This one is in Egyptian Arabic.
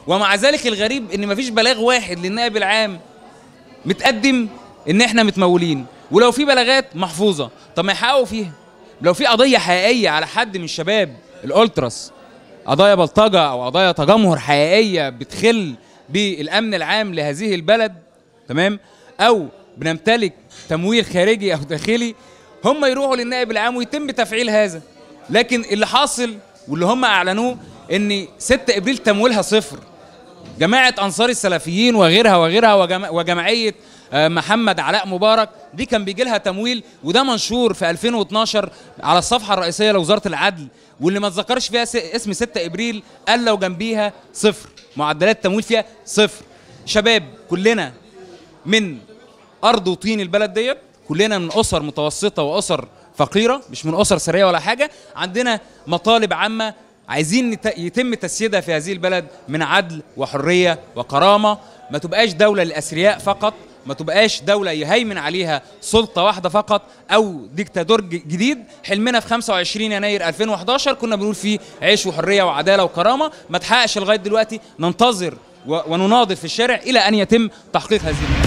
ومع ذلك الغريب ان مفيش بلاغ واحد للنائب العام متقدم ان احنا متمولين ولو في بلاغات محفوظه طب ما يحققوا فيها لو في قضيه حقيقيه على حد من شباب الالتراس قضايا بلطجه او قضايا تجمهر حقيقيه بتخل بالامن العام لهذه البلد تمام او بنمتلك تمويل خارجي او داخلي هم يروحوا للنائب العام ويتم تفعيل هذا لكن اللي حاصل واللي هم اعلنوه ان 6 ابريل تمويلها صفر جماعه انصار السلفيين وغيرها وغيرها وجم... وجمعيه آه، محمد علاء مبارك دي كان بيجي لها تمويل وده منشور في 2012 على الصفحه الرئيسيه لوزاره العدل واللي ما اتذكرش فيها س- اسم 6 ابريل قال لو جنبيها صفر معدلات التمويل فيها صفر شباب كلنا من ارض وطين البلد ديت كلنا من اسر متوسطه واسر فقيره مش من اسر ثريه ولا حاجه عندنا مطالب عامه عايزين نت- يتم تسييدها في هذه البلد من عدل وحريه وكرامه ما تبقاش دوله للاثرياء فقط ما تبقاش دولة يهيمن عليها سلطة واحدة فقط أو ديكتاتور ج- جديد حلمنا في 25 يناير 2011 كنا بنقول فيه عيش وحرية وعدالة وكرامة ما تحققش لغاية دلوقتي ننتظر و- ونناضل في الشارع إلى أن يتم تحقيق هذه